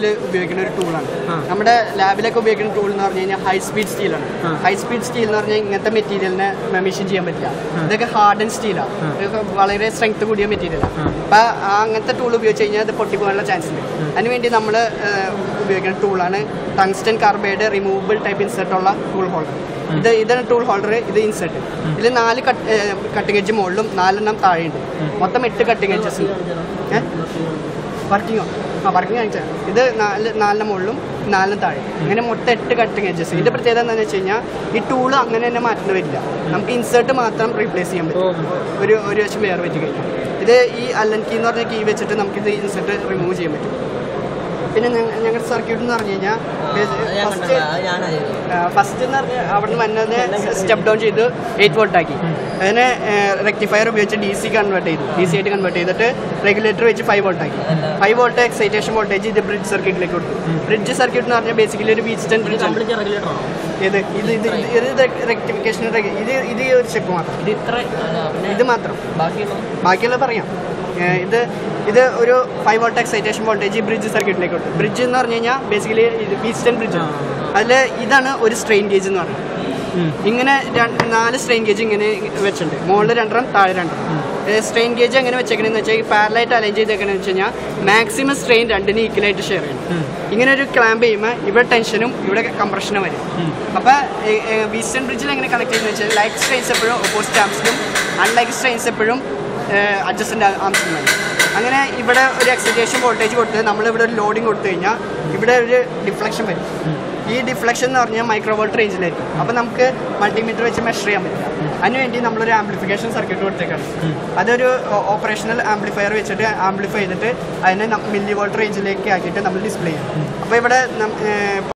ലാബിൽ ഉപയോഗിക്കുന്ന ഒരു ടൂളാണ് നമ്മുടെ ലാബിലൊക്കെ ഉപയോഗിക്കുന്ന ടൂൾ എന്ന് പറഞ്ഞു കഴിഞ്ഞാൽ ഹൈ സ്പീഡ് സ്റ്റീലാണ് ഹൈ സ്പീഡ് സ്റ്റീൽ എന്ന് പറഞ്ഞാൽ ഇങ്ങനത്തെ മെറ്റീരിയലിനെ മെഷീൻ ചെയ്യാൻ പറ്റില്ല ഇതൊക്കെ ഹാർഡ് ആൻഡ് സ്റ്റീലാണ് ഇതൊക്കെ വളരെ സ്ട്രെങ്ത് കൂടിയ മെറ്റീരിയലാണ് അപ്പം ആ അങ്ങനത്തെ ടൂൾ ഉപയോഗിച്ച് കഴിഞ്ഞാൽ അത് പൊട്ടിപ്പോകാനുള്ള ചാൻസ് ഉണ്ട് അതിനുവേണ്ടി നമ്മൾ ഉപയോഗിക്കുന്ന ടൂളാണ് tungsten carbide removable type insert ഉള്ള ടൂൾ ഹോൾഡർ ഇത് ഇതാണ് ടൂൾ ഹോൾഡർ ഇത് ഇൻസെർട്ട് ഇതിൽ നാല് കട്ടിംഗ് എഡ്ജ് മുകളിലും നാലെണ്ണം താഴെയുണ്ട് മൊത്തം എട്ട് കട്ടിംഗ് എഡ്ജസ് ഉണ്ട് ഏഹ് വർക്കിങ്ങോ ആ വർക്കിംഗ് കാണിച്ചാൽ ഇത് നാല് നാലിന് മുകളിലും നാലിന് താഴെ അങ്ങനെ മൊത്തം എട്ട് കട്ടിംഗ് എഡ്ജസ് ഇതിന്റെ പ്രത്യേകത എന്താണെന്ന് വെച്ച് കഴിഞ്ഞാൽ ഈ ടൂൾ അങ്ങനെ തന്നെ മാറ്റേണ്ടി വരില്ല നമുക്ക് ഇൻസേർട്ട് മാത്രം റീപ്ലേസ് ചെയ്യാൻ പറ്റും ഒരു ഒരു വശം വേറെ പറ്റി കഴിഞ്ഞാൽ ഇത് ഈ അല്ലൻ കീ എന്ന് പറഞ്ഞ കീ വെച്ചിട്ട് നമുക്ക് ഇത് ഇൻസേർട്ട് റിമൂവ് ചെയ്യാൻ പറ്റും പിന്നെ ഞങ്ങ- ഞങ്ങളുടെ സർക്യൂട്ട് എന്ന് പറഞ്ഞു കഴിഞ്ഞാൽ ഫസ്റ്റ് ഫസ്റ്റ് എന്ന് പറഞ്ഞാൽ അവിടെ നിന്ന് വന്നത് സ്റ്റെപ്പ് ഡൗൺ ചെയ്ത് എയ്റ്റ് വോൾട്ട് ആക്കി അതിനെ റെക്ടിഫയർ ഉപയോഗിച്ച് ഡി സി കൺവേർട്ട് ചെയ്തു ഡി സി ആയിട്ട് കൺവേർട്ട് ചെയ്തിട്ട് റെഗുലേറ്റർ വെച്ച് ഫൈവ് വോൾട്ട് ആക്കി ഫൈവ് വോൾട്ട് എക്സൈറ്റേഷൻ വോൾട്ടേജ് ഇത് ബ്രിഡ്ജ് സർക്യൂട്ടിലേക്ക് കൊടുത്തു ബ്രിഡ്ജ് സർക്യൂട്ട് എന്ന് പറഞ്ഞാൽ ബേസിക്കലി ഒരു വീസ്റ്റൺ ബ്രിഡ്ജ് ആണ് ഇത് ഇത് ഇത് ഇത് ഇത് റെക്ടിഫിക്കേഷൻ ഇത് ഇത് ഈ ഒരു സ്റ്റെപ്പ് മാത്രം ഇത് ഇത്ര അല്ല, പിന്നെ ഇത് മാത്രം ബാക്കിയുള്ള ബാക്കിയുള്ളത് പറയാം ഏഹ് ഇത് ഇത് ഒരു five volt excitation voltage bridge സർക്യൂട്ടിലേക്ക് കൊടുത്തു ബ്രിഡ്ജ് എന്ന് പറഞ്ഞു കഴിഞ്ഞാൽ ബേസിക്കലി ഇത് ഈസ്റ്റേൺ ബ്രിഡ്ജ് ആണ് അതിൽ ഇതാണ് ഒരു സ്ട്രെയിൻ ഗേജ് എന്ന് പറയുന്നത് ഇങ്ങനെ രണ്ട് നാല് സ്ട്രെയിൻ ഗേജ് ഇങ്ങനെ വെച്ചിട്ടുണ്ട് മുകളിൽ രണ്ടെണ്ണം താഴെ രണ്ടെണ്ണം സ്ട്രെയിൻ ഗേജ് എങ്ങനെ വെച്ചേക്കണെന്ന് വെച്ചാൽ പാരലായിട്ട് അലൈൻ ചെയ്തേക്കണെന്ന് വെച്ച് കഴിഞ്ഞാൽ മാക്സിമം സ്ട്രെയിൻ രണ്ടിന് ഈക്വലായിട്ട് ഷെയർ ചെയ്യണം ഇങ്ങനെ ഒരു ക്ലാമ്പ് ചെയ്യുമ്പോൾ ഇവിടെ ടെൻഷനും ഇവിടെ കംപ്രഷനും വരും അപ്പോൾ വീസ്റ്റേൺ ബ്രിഡ്ജിൽ എങ്ങനെ കണക്ട് ചെയ്യുന്നത് വെച്ചാൽ ലൈക്ക് സ്ട്രെയിൻസ് എപ്പോഴും ഓപ്പോസിറ്റ് ആംസിലും അൺലൈക്ക് സ്ട്രെയിൻസ് എപ്പോഴും അഡ്ജസ്റ്റൻ്റ് ആംസിലും വരും അങ്ങനെ ഇവിടെ ഒരു എക്സൈറ്റേഷൻ വോൾട്ടേജ് കൊടുത്ത് നമ്മളിവിടെ ഒരു ലോഡിങ് കൊടുത്തു കഴിഞ്ഞാൽ ഇവിടെ ഒരു ഡിഫ്ലക്ഷൻ വരും ഈ ഡിഫ്ലക്ഷൻ എന്ന് പറഞ്ഞാൽ മൈക്രോ വോൾട്ട് റേഞ്ചിലായിരിക്കും അപ്പോൾ നമുക്ക് മൾട്ടിമീറ്റർ വെച്ച് മെഷർ ചെയ്യാൻ പറ്റില്ല അതിനുവേണ്ടി നമ്മളൊരു ആംപ്ലിഫിക്കേഷൻ സർക്യൂട്ട് കൊടുത്തേക്കാണ് അതൊരു ഓപ്പറേഷണൽ ആംപ്ലിഫയർ വെച്ചിട്ട് ആംപ്ലിഫൈ ചെയ്തിട്ട് അതിനെ മില്ലി വോൾട്ട് റേഞ്ചിലേക്ക് ആക്കിയിട്ട് നമ്മൾ ഡിസ്പ്ലേ ചെയ്യും അപ്പോൾ ഇവിടെ നം- ഏർ